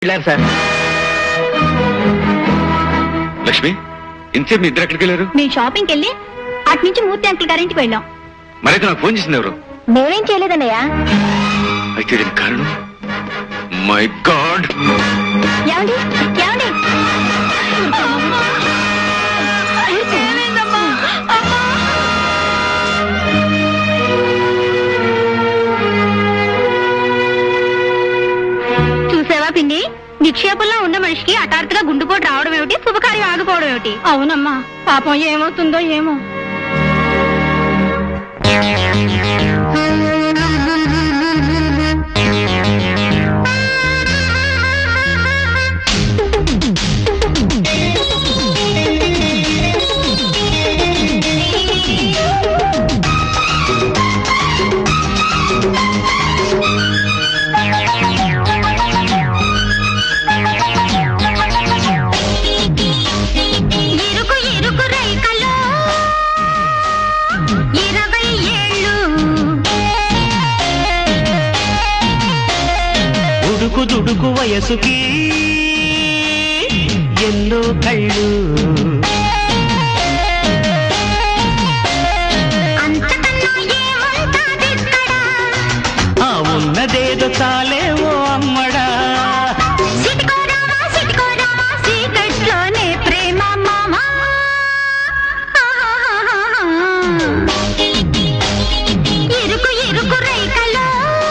వెళ్ళారు సార్ లక్ష్మి ఇంతసేపు మీ ఇద్దరు ఎక్కడికి వెళ్ళారు మేము షాపింగ్కి వెళ్ళి అటు నుంచి మూర్తి అంకుల్ గారింటికి వెళ్ళాం మరైతే నాకు ఫోన్ చేసింది ఎవరు మేమేం చేయలేదన్నయ్య అయితే దీనికి కారణం మై గాడ్ ఏమండి ఏమండి చూసావా పిండి నిక్షేపంలో ఉన్న మనిషికి హఠాత్తుగా గుండుపోటు రావడం ఏమిటి శుభకార్యం ఆగిపోవడం ఏమిటి అవునమ్మా పాపం ఏమవుతుందో ఏమో ఇరుకు ఇరుకు రైకలో ఇరవై ఏళ్ళు ఉడుకు దుడుకు వయసుకి ఎన్నో కళ్ళు అంతకన్నా ఏముంటాదిక్కడ ఆ ఉన్నదేదో చాలే ఓ అమ్మడా సిటికోరామా సిటికోరామా సీకట్లోనే ప్రేమ మామా ఇరుకు ఇరుకు రైకలో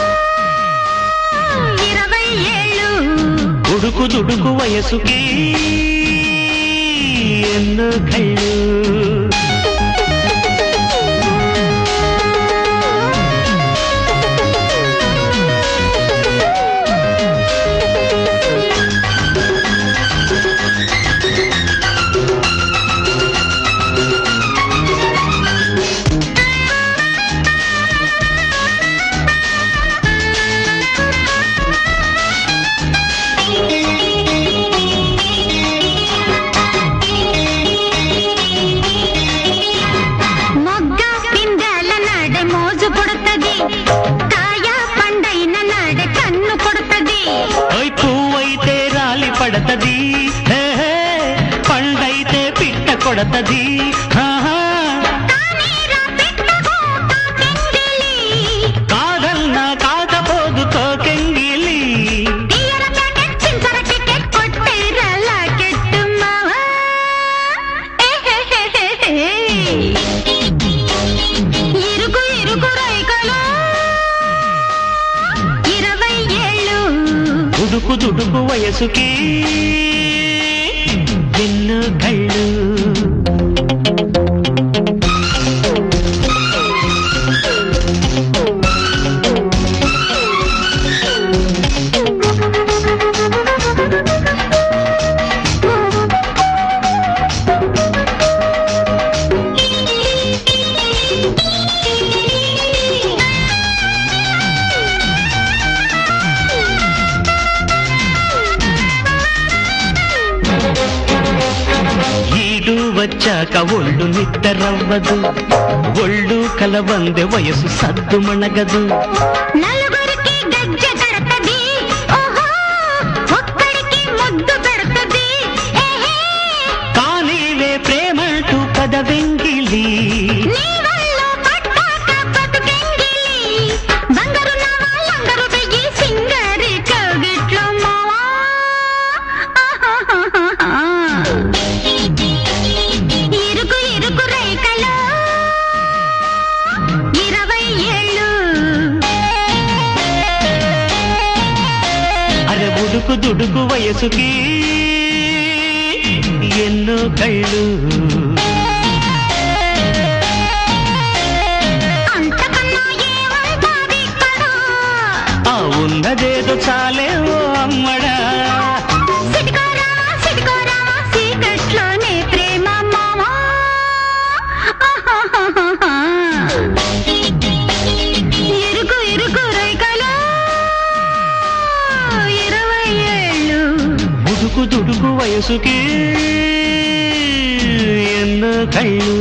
ఇరవై ఏళ్ళు ఉడుకు దుడుకు వయసుకి ఎన్నో కళ్ళు మొగ్గ పిందెల నಡೆ మోజు పుడుతది కాయ పండైన నಡೆ కన్ను కొడుతది ఓయ్ పువ్వైతే రాలి పడతది హే, హే, పండైతే పిట్ట కొడతది ఆహా, కానీరా పెట్టకు కాకెంగిలి కాదన్నా కాకపోదు తోకెంగిలి తీయర ప్యాకెట్ చింతర టికెట్ కొట్టేరా లాకెట్టు మావా ఏహేహేహే. ఇరుకు ఇరుకు రైకలో ఇరవై ఏళ్ళు ఉడుకు దుడుకు వయసుకి ఎన్నో కళ్ళు ఈడు వచ్చాక ఒళ్ళు నిద్రవ్వదు ఒళ్ళు కలవందె వయసు సద్దు మణగదు నలుగురికి గజ్జె కడతది ఓహో ఒక్కడికి ముద్దు పెడతది ఏహే కానీవే ప్రేమంటూ పద వెంగిలి నీ వల్ల పట్టాక బతుకెంగిలి బంగారు నా వాళ్ళందరూ వెయ్యి సింగరి కగిట్లో మావా ఆహాహాహా. ఇరుకు ఇరుకు రేఖలో ఇరవై ఏళ్ళు అరే ఉడుకు దుడుకు వయసుకి ఎన్నో కళ్ళు అంతకన్నా ఏముంటాది ఇక్కడ ఆ ఉన్నదేదో చాలే ఓ అమ్మడా సిటికోరా సిటికోరా సీకట్లోనే ప్రేమ మామా ఇరుకు ఇరుకు రైకలో ఇరవై ఏళ్ళు ఉడుకు దుడుకు వయసుకి ఎన్నో కళ్ళు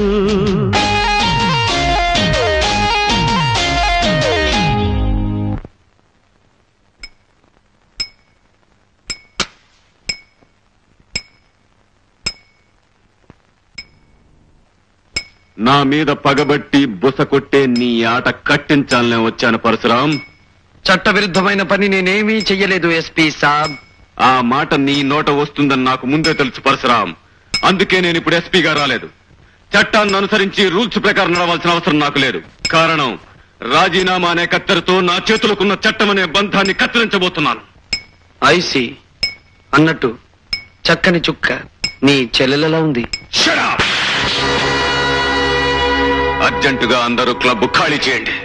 నా మీద పగబట్టి బుస కొట్టే నీ ఆట కట్టించాలనే వచ్చాను పరశురాం చట్టవిరుద్ధమైన పని నేనేమీ చెయ్యలేదు ఎస్పీ సాబ్ ఆ మాట నీ నోట వస్తుందని నాకు ముందే తెలుసు పరశురాం అందుకే నేను ఇప్పుడు ఎస్పీగా రాలేదు చట్టాన్ని అనుసరించి రూల్స్ ప్రకారం నడవాల్సిన అవసరం నాకు లేదు కారణం రాజీనామా అనే కత్తెరతో నా చేతులకున్న చట్టం అనే బంధాన్ని కత్తిరించబోతున్నాను ఐసి అన్నట్టు చక్కని చుక్క నీ చెల్లెలలో ఉంది Shut up! అర్జెంటుగా అందరూ క్లబ్ ఖాళీ చేయండి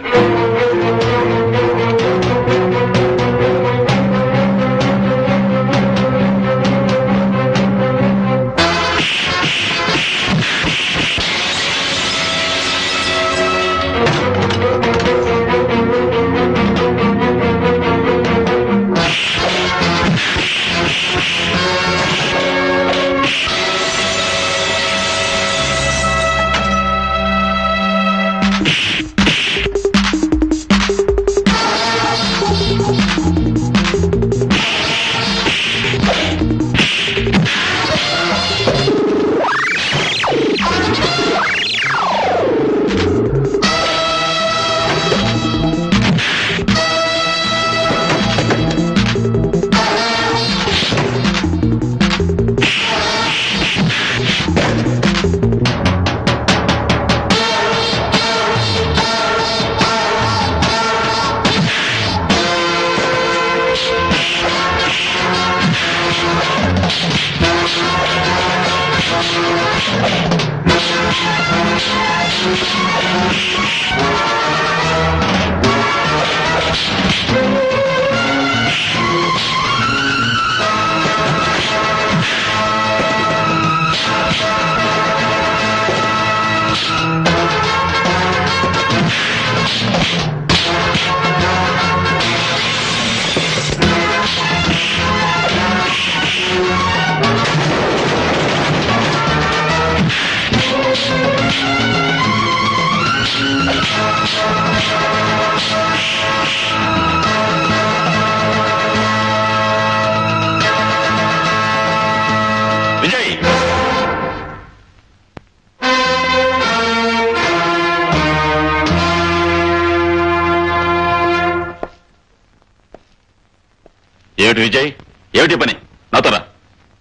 విజయ్ ఏమిటి విజయ్ ఏమిటి పని నాతో రా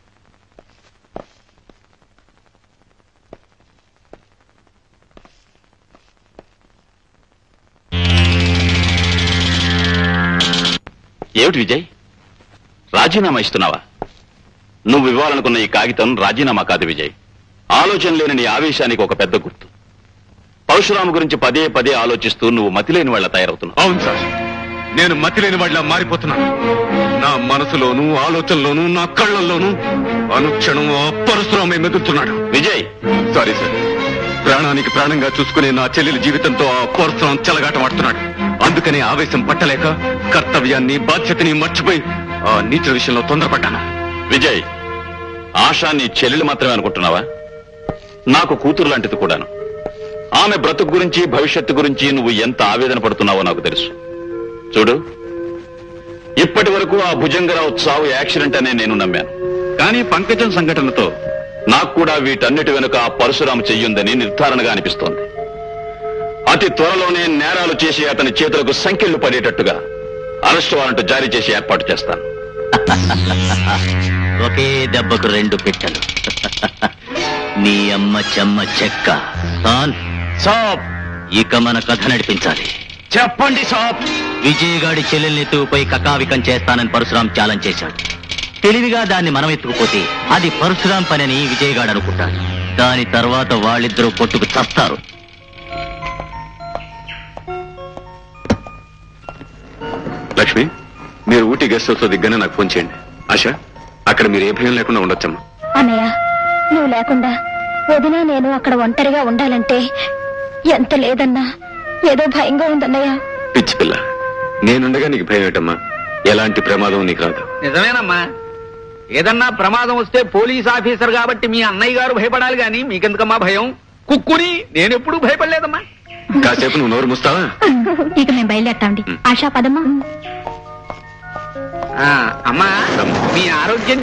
ఏమిటి విజయ్ రాజీనామా ఇస్తున్నావా నువ్వు ఇవ్వాలనుకున్న ఈ కాగితం రాజీనామా కాదు విజయ్ ఆలోచన లేని నీ ఆవేశానికి ఒక పెద్ద గుర్తు పరశురాము గురించి పదే పదే ఆలోచిస్తూ నువ్వు మతిలేని వాళ్ళ తయారవుతున్నావు అవును సార్ నేను మతి లేని వాళ్ళ మారిపోతున్నాను నా మనసులోను ఆలోచనలోను నా కళ్ళల్లోనూ అనుక్షణం ఆ పరశురామే మెదులుతున్నాడు విజయ్ సారీ సార్ ప్రాణానికి ప్రాణంగా చూసుకునే నా చెల్లెలి జీవితంతో ఆ పరశురాం చెలగాటమాడుతున్నాడు అందుకని ఆవేశం పట్టలేక కర్తవ్యాన్ని బాధ్యతని మర్చిపోయి ఆ నీచ విషయంలో తొందరపడ్డాను విజయ్ ఆశా నీ చెల్లెలు మాత్రమే అనుకుంటున్నావా నాకు కూతురు లాంటిది కూడాను ఆమె బ్రతుకు గురించి భవిష్యత్తు గురించి నువ్వు ఎంత ఆవేదన పడుతున్నావో నాకు తెలుసు చూడు ఇప్పటి వరకు ఆ భుజంగరావు చావు యాక్సిడెంట్ అనే నేను నమ్మాను కానీ పంకజం సంఘటనతో నాకు కూడా వీటన్నిటి వెనుక ఆ పరశురాము చెయ్యుందని నిర్ధారణగా అనిపిస్తోంది అతి త్వరలోనే నేరాలు చేసి అతని చేతులకు సంఖ్యలు పడేటట్టుగా అరెస్ట్ వారెంట్ జారీ చేసి ఏర్పాటు చేస్తాను ఒకే దెబ్బకు రెండు పిట్టలు నీ అమ్మ చెమ్మ చెక్క సాన్ సాబ్ ఇక మన కథ నడిపించాలి చెప్పండి సాబ్ విజయగాడి చెల్లెల్ని ఎత్తుకుపోయి కకావికం చేస్తానని పరశురాం ఛాలెంజ్ చేశాడు తెలివిగా దాన్ని మనం ఎత్తుకుపోతే అది పరశురాం పనని విజయగాడు అనుకుంటాడు దాని తర్వాత వాళ్ళిద్దరూ కొట్టుకు చస్తారు లక్ష్మి మీరు ఊటీ గెస్ట్ హౌస్ లో దిగ్గానే నాకు ఫోన్ చేయండి ఆశ అక్కడ మీరు ఏ భయం లేకుండా ఉండొచ్చమ్మా అన్నయ్య నువ్వు లేకుండా వదిన నేను అక్కడ ఒంటరిగా ఉండాలంటే ఎంత లేదన్నా ఏదో భయంగా ఉందన్నయ్య పిచ్చి పిల్ల నేనుండగా నీకు భయం ఏంటమ్మా ఎలాంటి ప్రమాదం నీకు రాదు నిజమేనమ్మా ఏదన్నా ప్రమాదం వస్తే పోలీస్ ఆఫీసర్ కాబట్టి మీ అన్నయ్య గారు భయపడాలి గాని మీకెందుకమ్మా భయం కుక్కుని నేనెప్పుడు భయపడలేదమ్మా కాసేపు నువ్వు నోరు ముస్తావా ఇక మేము బయలుదేరతాండి ఆశా పదమ్మా ఆ, అమ్మా మీ ఆరోగ్యం